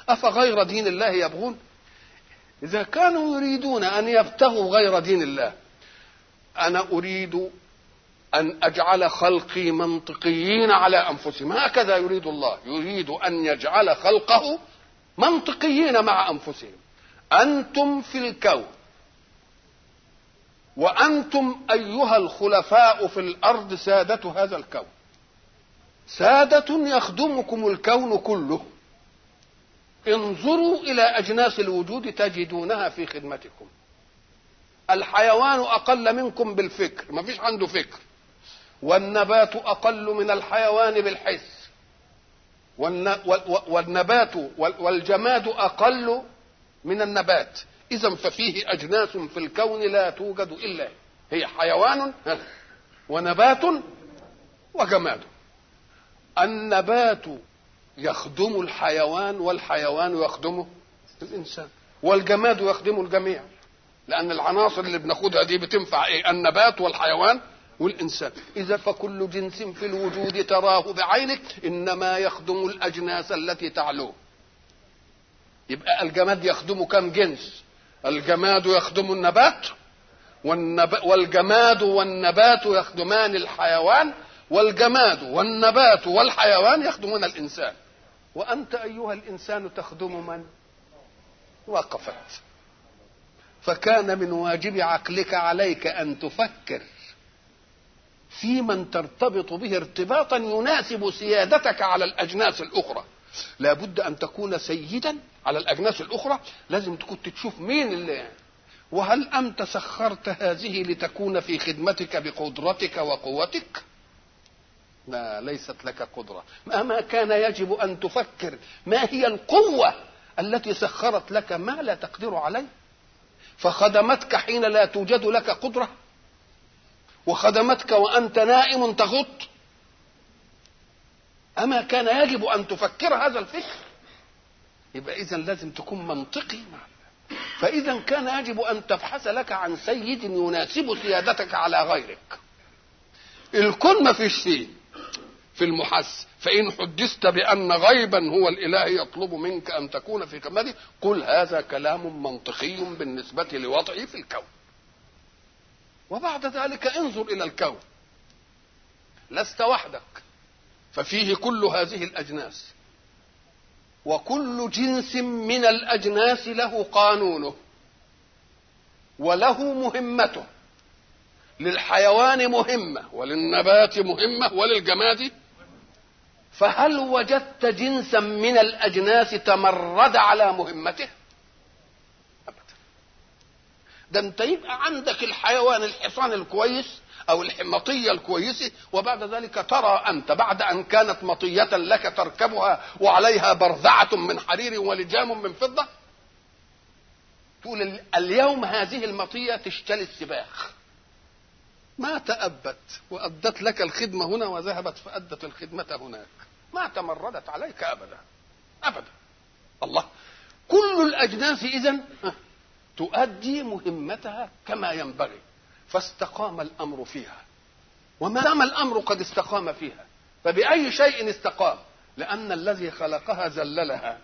أفغير دين الله يبغون إذا كانوا يريدون أن يبتغوا غير دين الله أنا أريد أن أجعل خلقي منطقيين على أنفسهم هكذا يريد الله يريد أن يجعل خلقه منطقيين مع أنفسهم أنتم في الكون وأنتم أيها الخلفاء في الأرض سادة هذا الكون سادة يخدمكم الكون كله انظروا إلى أجناس الوجود تجدونها في خدمتكم الحيوان أقل منكم بالفكر ما فيش عنده فكر والنبات أقل من الحيوان بالحس والنبات والجماد أقل من النبات إذا ففيه أجناس في الكون لا توجد إلا هي حيوان ونبات وجماد النبات يخدم الحيوان والحيوان يخدمه الإنسان والجماد يخدم الجميع لأن العناصر اللي بناخدها دي بتنفع إيه النبات والحيوان والإنسان إذا فكل جنس في الوجود تراه بعينك إنما يخدم الأجناس التي تعلوه يبقى الجماد يخدم كم جنس الجماد يخدم النبات والنب... والجماد والنبات يخدمان الحيوان والجماد والنبات والحيوان يخدمون الإنسان وأنت أيها الإنسان تخدم من وقفت فكان من واجب عقلك عليك أن تفكر في من ترتبط به ارتباطا يناسب سيادتك على الأجناس الأخرى لابد أن تكون سيدا على الأجناس الأخرى لازم تكون تشوف مين اللي وهل أنت سخرت هذه لتكون في خدمتك بقدرتك وقوتك لا ليست لك قدرة ما كان يجب أن تفكر ما هي القوة التي سخرت لك ما لا تقدر عليه فخدمتك حين لا توجد لك قدرة وخدمتك وأنت نائم تغط أما كان يجب أن تفكر هذا الفكر يبقى إذا لازم تكون منطقي فإذا كان يجب أن تبحث لك عن سيد يناسب سيادتك على غيرك الكون ما فيش فيه في المحس فإن حدثت بأن غيبا هو الإله يطلب منك أن تكون في كماله قل هذا كلام منطقي بالنسبة لوضعي في الكون وبعد ذلك انظر إلى الكون لست وحدك ففيه كل هذه الأجناس وكل جنس من الأجناس له قانونه وله مهمته للحيوان مهمة وللنبات مهمة وللجماد فهل وجدت جنسا من الأجناس تمرد على مهمته أبدا ده انت يبقى عندك الحيوان الحصان الكويس او المطية الكويسة وبعد ذلك ترى انت بعد ان كانت مطية لك تركبها وعليها برذعة من حرير ولجام من فضة تقول اليوم هذه المطية تشتري السباخ ما تأبت وأدت لك الخدمة هنا وذهبت فأدت الخدمة هناك ما تمردت عليك أبدا أبدا الله كل الأجناس إذن تؤدي مهمتها كما ينبغي فاستقام الأمر فيها وما دام الأمر قد استقام فيها فبأي شيء استقام لأن الذي خلقها ذللها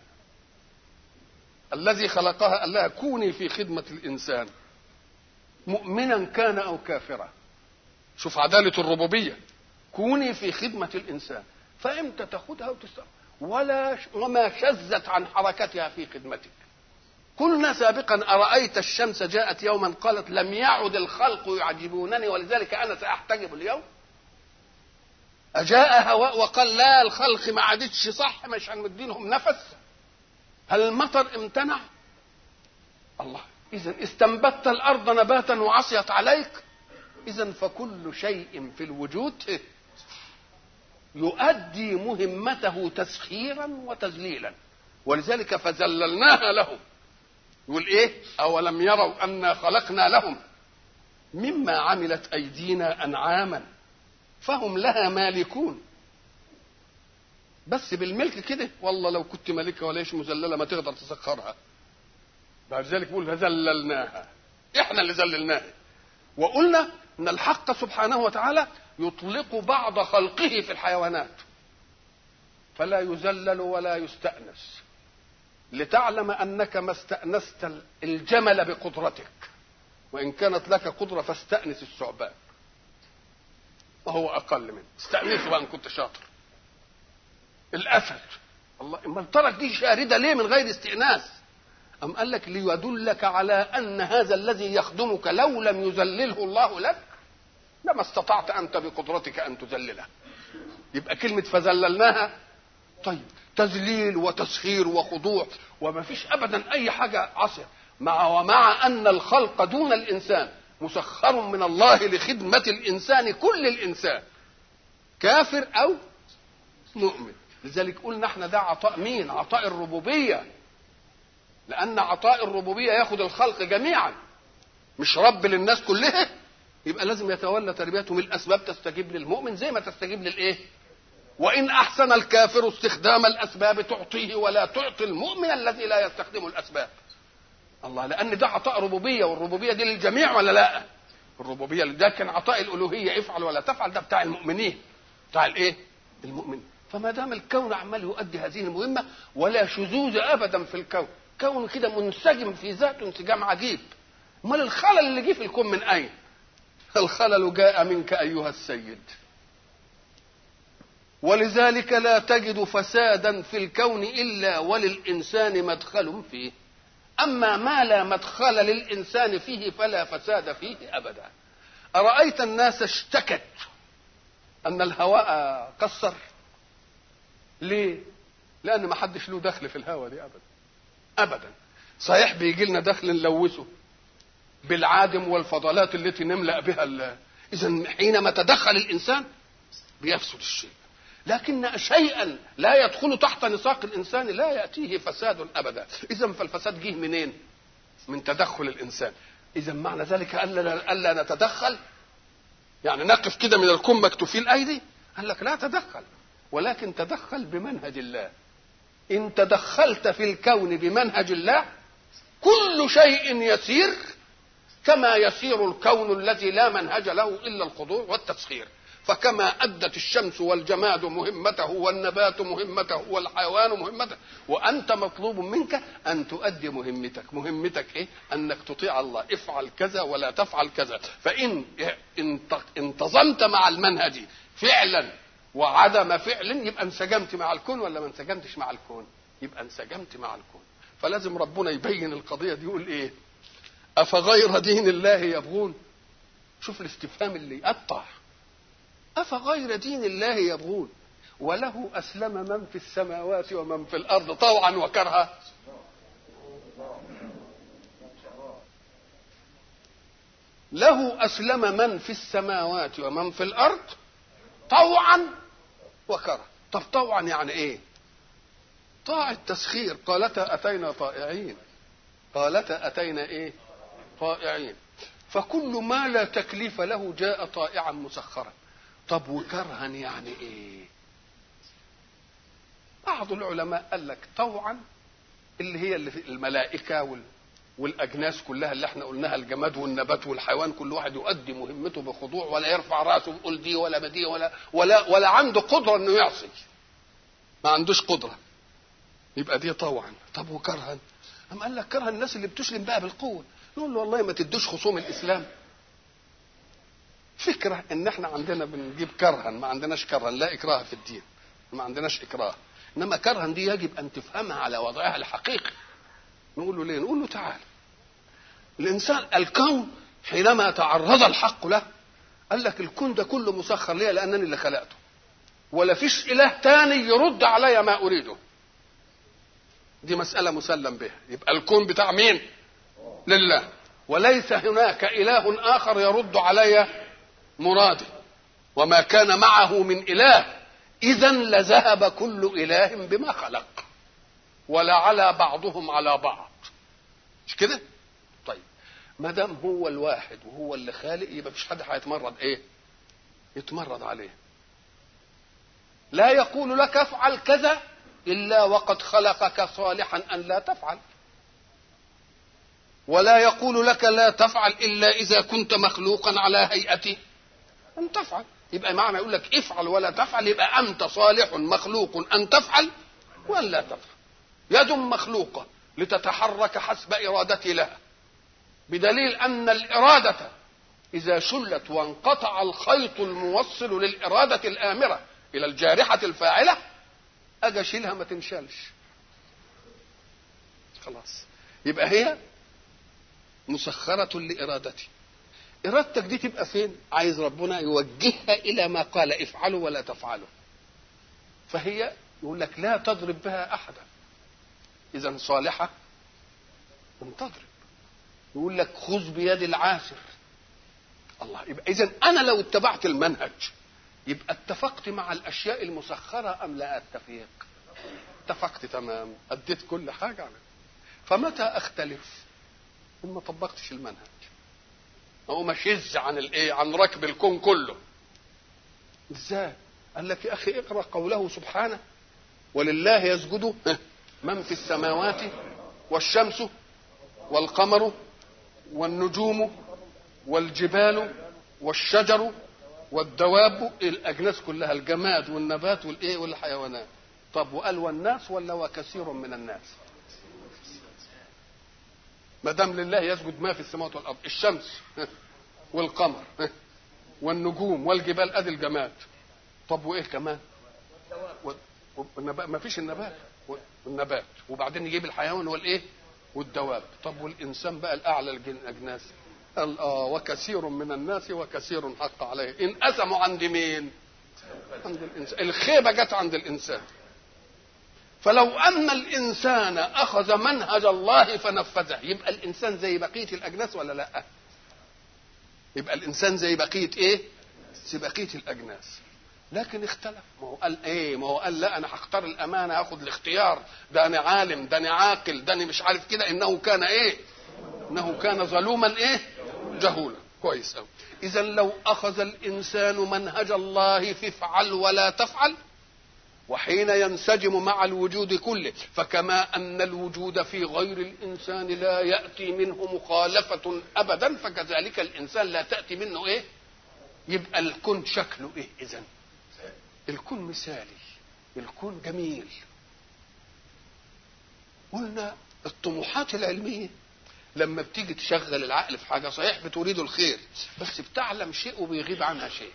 الذي خلقها قال لها كوني في خدمة الإنسان مؤمنا كان أو كافرا شوف عدالة الربوبية كوني في خدمة الإنسان فإمتى تاخدها وتستقام ولا وما شزت عن حركتها في خدمتك قلنا سابقا أرأيت الشمس جاءت يوما قالت لم يعد الخلق يعجبونني ولذلك أنا سأحتجب اليوم أجاء هواء وقال لا الخلق ما عادتش صح مش هنمدينهم نفس هل المطر امتنع الله إذا استنبت الأرض نباتا وعصيت عليك إذا فكل شيء في الوجود يؤدي مهمته تسخيرا وتذليلا ولذلك فذللناها لهم يقول ايه اولم يروا انا خلقنا لهم مما عملت ايدينا انعاما فهم لها مالكون بس بالملك كده والله لو كنت ملكه وليش مذلله ما تقدر تسخرها بعد ذلك يقول فذللناها احنا اللي ذللناها وقلنا ان الحق سبحانه وتعالى يطلق بعض خلقه في الحيوانات فلا يذلل ولا يستأنس لتعلم انك ما استانست الجمل بقدرتك وان كانت لك قدره فاستانس الثعبان وهو اقل منه استانسه بقى ان كنت شاطر الاسد الله امال ترك دي شارده ليه من غير استئناس أم قال لك ليدلك على أن هذا الذي يخدمك لو لم يذلله الله لك لما استطعت أنت بقدرتك أن تذلله يبقى كلمة فذللناها طيب تذليل وتسخير وخضوع وما فيش أبدا أي حاجة عصر مع ومع أن الخلق دون الإنسان مسخر من الله لخدمة الإنسان كل الإنسان كافر أو مؤمن لذلك قلنا احنا ده عطاء مين عطاء الربوبيه لان عطاء الربوبيه ياخد الخلق جميعا مش رب للناس كلها يبقى لازم يتولى تربيتهم الاسباب تستجيب للمؤمن زي ما تستجيب للايه وان احسن الكافر استخدام الاسباب تعطيه ولا تعطي المؤمن الذي لا يستخدم الاسباب الله لان ده عطاء ربوبيه والربوبيه دي للجميع ولا لا الربوبيه ده كان عطاء الالوهيه افعل ولا تفعل ده بتاع المؤمنين بتاع الايه المؤمنين فما دام الكون عمال يؤدي هذه المهمه ولا شذوذ ابدا في الكون كون كده منسجم في ذاته انسجام عجيب امال الخلل اللي جه في الكون من اين الخلل جاء منك ايها السيد ولذلك لا تجد فسادا في الكون الا وللانسان مدخل فيه اما ما لا مدخل للانسان فيه فلا فساد فيه ابدا ارايت الناس اشتكت ان الهواء قصر ليه لان ما حدش له دخل في الهواء دي ابدا ابدا صحيح بيجي لنا دخل نلوثه بالعادم والفضلات التي نملا بها اذا حينما تدخل الانسان بيفسد الشيء لكن شيئا لا يدخل تحت نطاق الانسان لا ياتيه فساد ابدا اذا فالفساد جه منين من تدخل الانسان اذا معنى ذلك الا الا نتدخل يعني نقف كده من الكون مكتوفي الايدي قال لك لا تدخل ولكن تدخل بمنهج الله ان تدخلت في الكون بمنهج الله كل شيء يسير كما يسير الكون الذي لا منهج له الا الخضوع والتسخير فكما ادت الشمس والجماد مهمته والنبات مهمته والحيوان مهمته وانت مطلوب منك ان تؤدي مهمتك مهمتك ايه انك تطيع الله افعل كذا ولا تفعل كذا فان انتظمت مع المنهج فعلا وعدم فعل يبقى انسجمت مع الكون ولا ما انسجمتش مع الكون يبقى انسجمت مع الكون فلازم ربنا يبين القضيه دي يقول ايه افغير دين الله يبغون شوف الاستفهام اللي يقطع افغير دين الله يبغون وله اسلم من في السماوات ومن في الارض طوعا وكرها له اسلم من في السماوات ومن في الارض طوعا وكره طب طوعا يعني ايه طاعة تسخير قالتا أتينا طائعين قالتا أتينا إيه طائعين فكل ما لا تكليف له جاء طائعا مسخرا طب وكرها يعني إيه بعض العلماء قال لك طوعا اللي هي اللي في الملائكة وال والاجناس كلها اللي احنا قلناها الجماد والنبات والحيوان كل واحد يؤدي مهمته بخضوع ولا يرفع راسه ويقول دي ولا ما دي ولا ولا ولا عنده قدره انه يعصي ما عندوش قدره يبقى دي طوعا طب وكرها أم قال لك كره الناس اللي بتسلم بقى بالقوه نقول له والله ما تدوش خصوم الاسلام فكره ان احنا عندنا بنجيب كرها ما عندناش كرها لا اكراه في الدين ما عندناش اكراه انما كرها دي يجب ان تفهمها على وضعها الحقيقي نقول له ليه نقول له تعال الانسان الكون حينما تعرض الحق له قال لك الكون ده كله مسخر لي لانني اللي خلقته ولا فيش اله تاني يرد علي ما اريده دي مساله مسلم بها يبقى الكون بتاع مين لله وليس هناك اله اخر يرد علي مرادي وما كان معه من اله اذا لذهب كل اله بما خلق ولا على بعضهم على بعض مش كده طيب ما دام هو الواحد وهو اللي خالق يبقى مفيش حد هيتمرد ايه يتمرد عليه لا يقول لك افعل كذا الا وقد خلقك صالحا ان لا تفعل ولا يقول لك لا تفعل الا اذا كنت مخلوقا على هيئته ان تفعل يبقى معنى يقول لك افعل ولا تفعل يبقى انت صالح مخلوق ان تفعل وان لا تفعل يد مخلوقة لتتحرك حسب إرادتي لها بدليل أن الإرادة إذا شلت وانقطع الخيط الموصل للإرادة الآمرة إلى الجارحة الفاعلة أجي أشيلها ما تنشالش خلاص يبقى هي مسخرة لإرادتي إرادتك دي تبقى فين؟ عايز ربنا يوجهها إلى ما قال افعلوا ولا تفعلوا فهي يقول لك لا تضرب بها أحدا إذا صالحة أن تضرب يقول لك خذ بيد العاسر الله يبقى إذا أنا لو اتبعت المنهج يبقى اتفقت مع الأشياء المسخرة أم لا أتفق؟ اتفقت تمام أديت كل حاجة على فمتى أختلف؟ إن ما طبقتش المنهج أقوم أشز عن الإيه؟ عن ركب الكون كله إزاي؟ قال لك يا أخي اقرأ قوله سبحانه ولله يسجد من في السماوات والشمس والقمر والنجوم والجبال والشجر والدواب الاجناس كلها الجماد والنبات والايه والحيوانات طب وقال والناس ولا وكثير من الناس ما دام لله يسجد ما في السماوات والارض الشمس والقمر والنجوم والجبال ادي الجماد طب وايه كمان والنبات ما فيش النبات والنبات وبعدين يجيب الحيوان والايه والدواب طب والانسان بقى الاعلى الاجناس قال اه وكثير من الناس وكثير حق عليه انقسموا عند مين عند الانسان الخيبه جت عند الانسان فلو ان الانسان اخذ منهج الله فنفذه يبقى الانسان زي بقيه الاجناس ولا لا يبقى الانسان زي بقيه ايه زي بقيه الاجناس لكن اختلف ما هو قال ايه ما هو قال لا انا هختار الامانه اخذ الاختيار ده انا عالم ده انا عاقل ده انا مش عارف كده انه كان ايه انه كان ظلوما ايه جهولا كويس قوي اذا لو اخذ الانسان منهج الله في افعل ولا تفعل وحين ينسجم مع الوجود كله فكما ان الوجود في غير الانسان لا ياتي منه مخالفه ابدا فكذلك الانسان لا تاتي منه ايه يبقى الكون شكله ايه اذا الكون مثالي الكون جميل قلنا الطموحات العلميه لما بتيجي تشغل العقل في حاجه صحيح بتريد الخير بس بتعلم شيء وبيغيب عنها شيء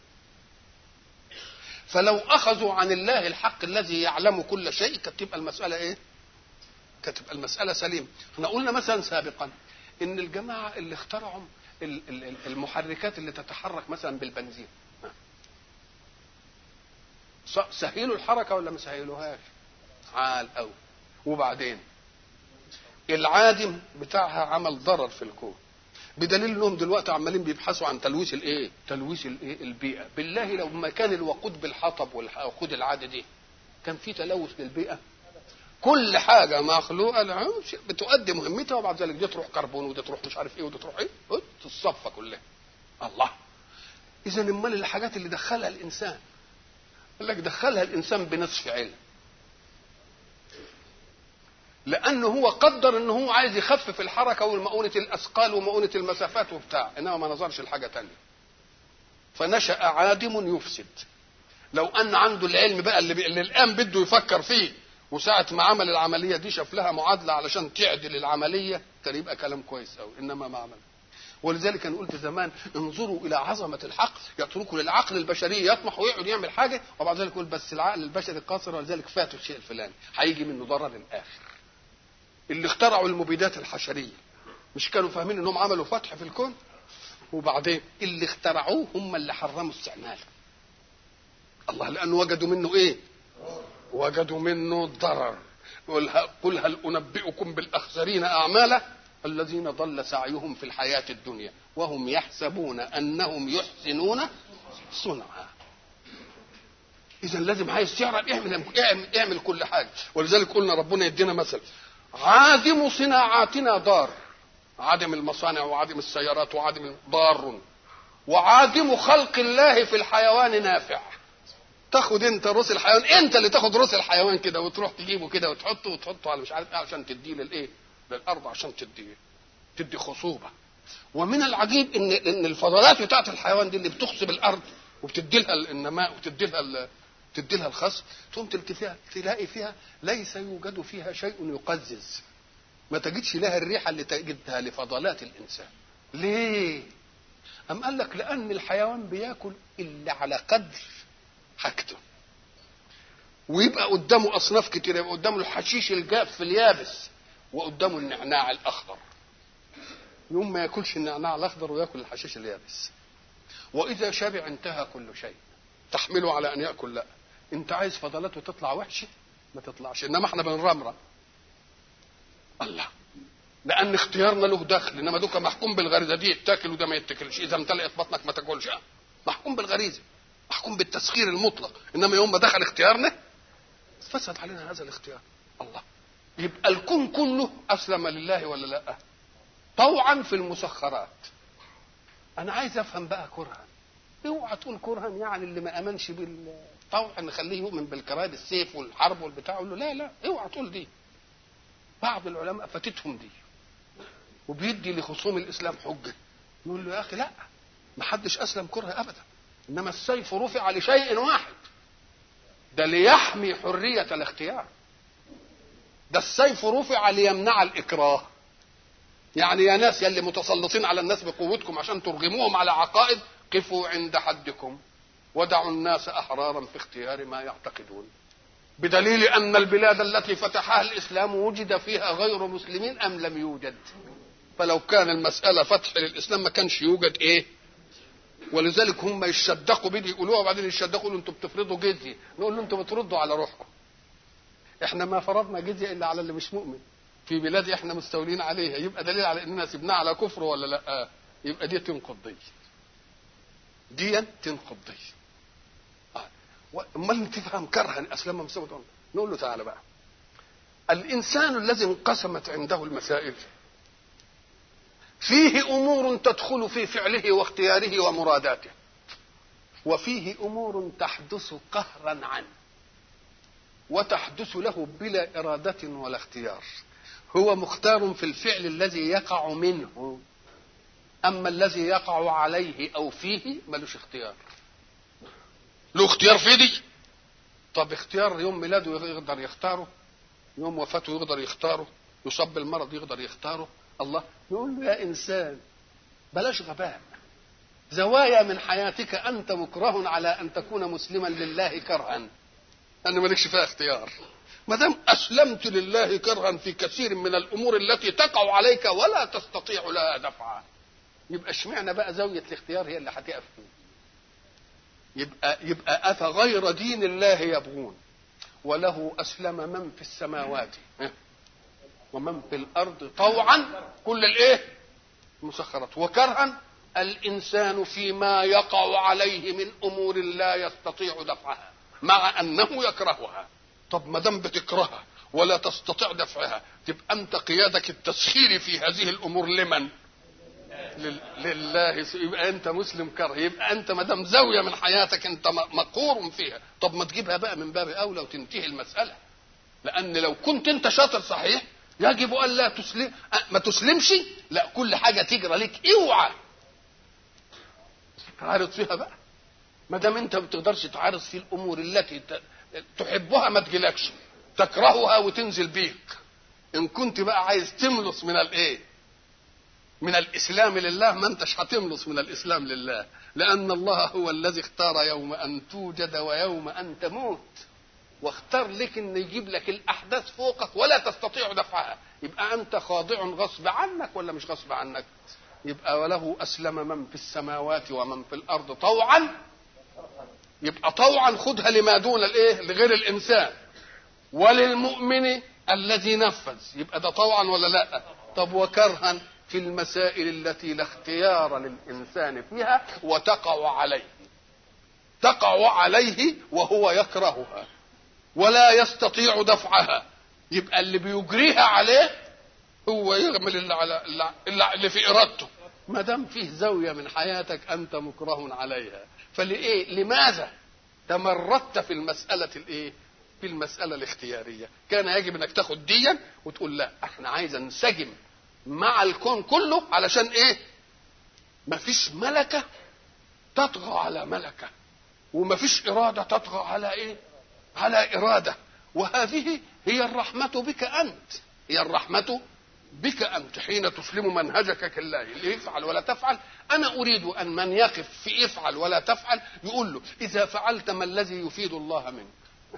فلو اخذوا عن الله الحق الذي يعلم كل شيء كانت تبقى المساله ايه كانت تبقى المساله سليمه احنا قلنا مثلا سابقا ان الجماعه اللي اخترعوا المحركات اللي تتحرك مثلا بالبنزين سهلوا الحركه ولا ما سهلوهاش عال قوي وبعدين العادم بتاعها عمل ضرر في الكون بدليل انهم دلوقتي عمالين بيبحثوا عن تلويث الايه تلويث الايه البيئه بالله لو ما كان الوقود بالحطب والوقود العادي دي كان في تلوث للبيئه كل حاجه مخلوقه بتؤدي مهمتها وبعد ذلك دي تروح كربون ودي تروح مش عارف ايه ودي تروح ايه تتصفى كلها الله اذا امال الحاجات اللي دخلها الانسان قال لك دخلها الانسان بنصف علم لانه هو قدر ان هو عايز يخفف الحركه ومؤونه الاثقال ومؤونه المسافات وبتاع انما ما نظرش لحاجه تانية فنشا عادم يفسد لو ان عنده العلم بقى اللي, اللي الان بده يفكر فيه وساعة ما عمل العملية دي شاف لها معادلة علشان تعدل العملية كان يبقى كلام كويس قوي إنما ما عمل ولذلك انا قلت زمان انظروا الى عظمه الحق يتركوا للعقل البشري يطمح ويقعد يعمل حاجه وبعد ذلك يقول بس العقل البشري قاصر ولذلك فاته الشيء الفلاني هيجي منه ضرر الاخر اللي اخترعوا المبيدات الحشريه مش كانوا فاهمين انهم عملوا فتح في الكون وبعدين اللي اخترعوه هم اللي حرموا استعماله الله لانه وجدوا منه ايه وجدوا منه ضرر قل هل انبئكم بالاخسرين اعمالا الذين ضل سعيهم في الحياه الدنيا وهم يحسبون انهم يحسنون صنعا اذا لازم عايز تعرف اعمل اعمل, اعمل كل حاجه ولذلك قلنا ربنا يدينا مثل عادم صناعاتنا ضار عدم المصانع وعدم السيارات وعدم ضار وعادم خلق الله في الحيوان نافع تاخد انت روس الحيوان انت اللي تاخد روس الحيوان كده وتروح تجيبه كده وتحطه وتحطه على مش عارف ايه عشان تديه للايه للارض عشان تدي تدي خصوبه ومن العجيب ان ان الفضلات بتاعت الحيوان دي اللي بتخصب الارض وبتدي لها النماء وبتدي لها تدي لها الخص تقوم تلتفيها تلاقي فيها ليس يوجد فيها شيء يقزز ما تجدش لها الريحه اللي تجدها لفضلات الانسان ليه أم قال لك لأن الحيوان بياكل إلا على قدر حاجته ويبقى قدامه أصناف كتير يبقى قدامه الحشيش الجاف اليابس وقدامه النعناع الأخضر يوم ما ياكلش النعناع الأخضر وياكل الحشيش اليابس وإذا شبع انتهى كل شيء تحمله على أن يأكل لا أنت عايز فضلاته تطلع وحشة ما تطلعش إنما احنا بنرمرم الله لان اختيارنا له دخل انما دوكا محكوم بالغريزه دي يتاكل وده ما يتاكلش اذا امتلأت بطنك ما تاكلش محكوم بالغريزه محكوم بالتسخير المطلق انما يوم ما دخل اختيارنا فسد علينا هذا الاختيار الله يبقى الكون كله اسلم لله ولا لا طوعا في المسخرات انا عايز افهم بقى كرها اوعى تقول كرها يعني اللي ما امنش بالطوع نخليه يؤمن بالكراهيه السيف والحرب والبتاع اقول له لا لا اوعى تقول دي بعض العلماء فاتتهم دي وبيدي لخصوم الاسلام حجه يقول له يا اخي لا ما حدش اسلم كره ابدا انما السيف رفع لشيء واحد ده ليحمي حريه الاختيار ده السيف رفع ليمنع الاكراه يعني يا ناس يلي متسلطين على الناس بقوتكم عشان ترغموهم على عقائد قفوا عند حدكم ودعوا الناس احرارا في اختيار ما يعتقدون بدليل ان البلاد التي فتحها الاسلام وجد فيها غير مسلمين ام لم يوجد فلو كان المساله فتح للاسلام ما كانش يوجد ايه ولذلك هم يشدقوا بدي يقولوها وبعدين يشدقوا يقولوا انتوا بتفرضوا جزيه نقول له انتوا بتردوا على روحكم احنا ما فرضنا جزيه الا على اللي مش مؤمن في بلاد احنا مستولين عليها يبقى دليل على اننا سبناها على كفر ولا لا يبقى دي تنقض دي دي تنقض دي امال تفهم كرها اسلم مسوى نقول له تعالى بقى الانسان الذي انقسمت عنده المسائل فيه امور تدخل في فعله واختياره ومراداته وفيه امور تحدث قهرا عنه وتحدث له بلا اراده ولا اختيار هو مختار في الفعل الذي يقع منه اما الذي يقع عليه او فيه ملوش اختيار له اختيار في دي طب اختيار يوم ميلاده يقدر يختاره يوم وفاته يقدر يختاره يصاب بالمرض يقدر يختاره الله يقول له يا انسان بلاش غباء زوايا من حياتك انت مكره على ان تكون مسلما لله كرها انا مالكش فيها اختيار ما دام اسلمت لله كرها في كثير من الامور التي تقع عليك ولا تستطيع لها دفعا يبقى اشمعنى بقى زاويه الاختيار هي اللي هتقف فيه يبقى يبقى افغير دين الله يبغون وله اسلم من في السماوات ومن في الارض طوعا كل الايه مسخرات وكرها الانسان فيما يقع عليه من امور لا يستطيع دفعها مع انه يكرهها طب ما دام بتكرهها ولا تستطيع دفعها تبقى انت قيادك التسخير في هذه الامور لمن لله يبقى انت مسلم كره يبقى انت ما دام زاويه من حياتك انت مقهور فيها طب ما تجيبها بقى من باب اولى وتنتهي المساله لان لو كنت انت شاطر صحيح يجب ان لا تسلم ما تسلمش لا كل حاجه تجرى لك اوعى تعارض فيها بقى ما دام انت ما بتقدرش تعارض في الامور التي تحبها ما تجيلكش تكرهها وتنزل بيك ان كنت بقى عايز تملص من الايه من الاسلام لله ما انتش هتملص من الاسلام لله لان الله هو الذي اختار يوم ان توجد ويوم ان تموت واختار لك ان يجيب لك الاحداث فوقك ولا تستطيع دفعها يبقى انت خاضع غصب عنك ولا مش غصب عنك يبقى وله اسلم من في السماوات ومن في الارض طوعا يبقى طوعا خدها لما دون الايه لغير الانسان وللمؤمن الذي نفذ يبقى ده طوعا ولا لا طب وكرها في المسائل التي لا اختيار للانسان فيها وتقع عليه تقع عليه وهو يكرهها ولا يستطيع دفعها يبقى اللي بيجريها عليه هو يعمل اللي على اللي, اللي في ارادته ما دام فيه زاويه من حياتك انت مكره عليها فلايه لماذا تمردت في المساله الايه في المساله الاختياريه كان يجب انك تاخد ديا وتقول لا احنا عايز انسجم مع الكون كله علشان ايه مفيش ملكه تطغى على ملكه ومفيش اراده تطغى على ايه على إرادة وهذه هي الرحمة بك أنت هي الرحمة بك أنت حين تسلم منهجك كالله اللي يفعل ولا تفعل أنا أريد أن من يقف في افعل ولا تفعل يقول له إذا فعلت ما الذي يفيد الله منك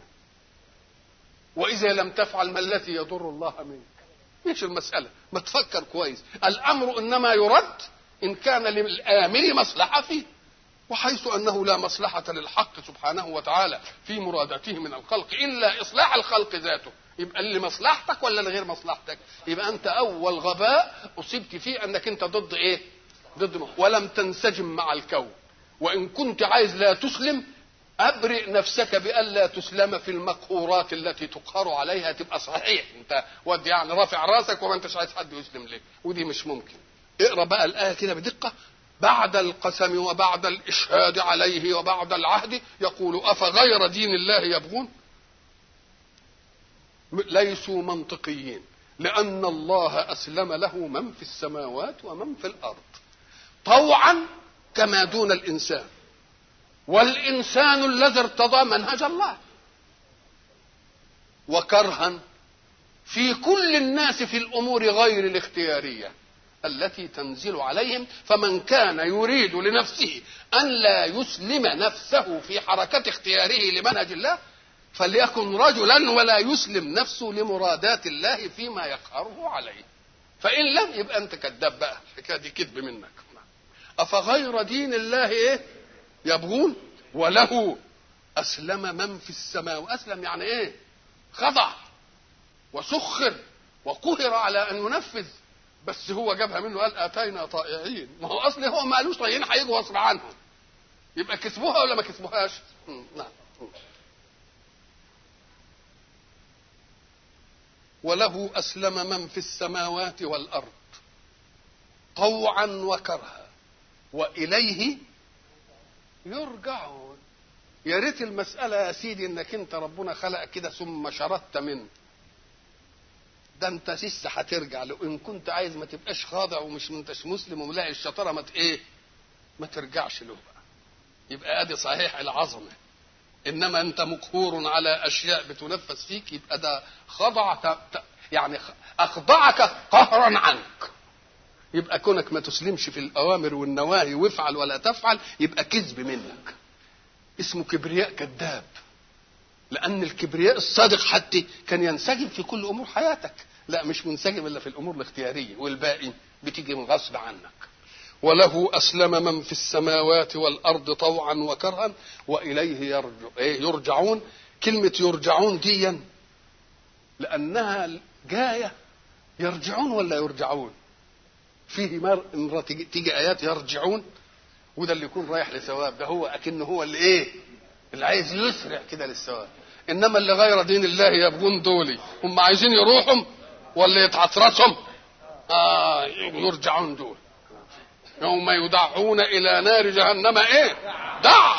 وإذا لم تفعل ما الذي يضر الله منك ايش المسألة ما تفكر كويس الأمر إنما يرد إن كان للآمر مصلحة فيه وحيث أنه لا مصلحة للحق سبحانه وتعالى في مرادته من الخلق إلا إصلاح الخلق ذاته يبقى اللي مصلحتك ولا لغير مصلحتك يبقى أنت أول غباء أصبت فيه أنك أنت ضد إيه ضد ولم تنسجم مع الكون وإن كنت عايز لا تسلم أبرئ نفسك بألا تسلم في المقهورات التي تقهر عليها تبقى صحيح أنت ود يعني رافع راسك وما أنتش عايز حد يسلم لك ودي مش ممكن اقرا بقى الآية كده بدقة بعد القسم وبعد الإشهاد عليه وبعد العهد يقول أفغير دين الله يبغون ليسوا منطقيين لأن الله أسلم له من في السماوات ومن في الأرض طوعا كما دون الإنسان والإنسان الذي ارتضى منهج الله وكرها في كل الناس في الأمور غير الاختيارية التي تنزل عليهم فمن كان يريد لنفسه أن لا يسلم نفسه في حركة اختياره لمنهج الله فليكن رجلا ولا يسلم نفسه لمرادات الله فيما يقهره عليه فإن لم يبقى أنت كذاب بقى الحكاية دي كذب منك أفغير دين الله إيه يبغون وله أسلم من في السماء وأسلم يعني إيه خضع وسخر وقهر على أن ينفذ بس هو جابها منه قال اتينا طائعين ما هو اصل هو ما قالوش طائعين هيجوا غصب عنهم يبقى كسبوها ولا ما كسبوهاش نعم وله اسلم من في السماوات والارض طوعا وكرها واليه يرجعون يا ريت المساله يا سيدي انك انت ربنا خلق كده ثم شردت منه ده انت لسه هترجع لو ان كنت عايز ما تبقاش خاضع ومش انتش مسلم وملاقي الشطاره ما ايه ما ترجعش له بقى يبقى ادي صحيح العظمه انما انت مقهور على اشياء بتنفذ فيك يبقى ده خضع يعني اخضعك قهرا عنك يبقى كونك ما تسلمش في الاوامر والنواهي وافعل ولا تفعل يبقى كذب منك اسمه كبرياء كذاب لان الكبرياء الصادق حتى كان ينسجم في كل امور حياتك لا مش منسجم الا في الامور الاختياريه والباقي بتيجي من غصب عنك وله اسلم من في السماوات والارض طوعا وكرها واليه يرجع يرجعون كلمه يرجعون ديا لانها جايه يرجعون ولا يرجعون فيه مرة تيجي ايات يرجعون وده اللي يكون رايح لثواب ده هو اكنه هو اللي ايه اللي عايز يسرع كده للثواب انما اللي غير دين الله يبغون دولي هم عايزين يروحوا ولا يتعطرسهم آه يرجعون دول يوم يدعون الى نار جهنم ايه دع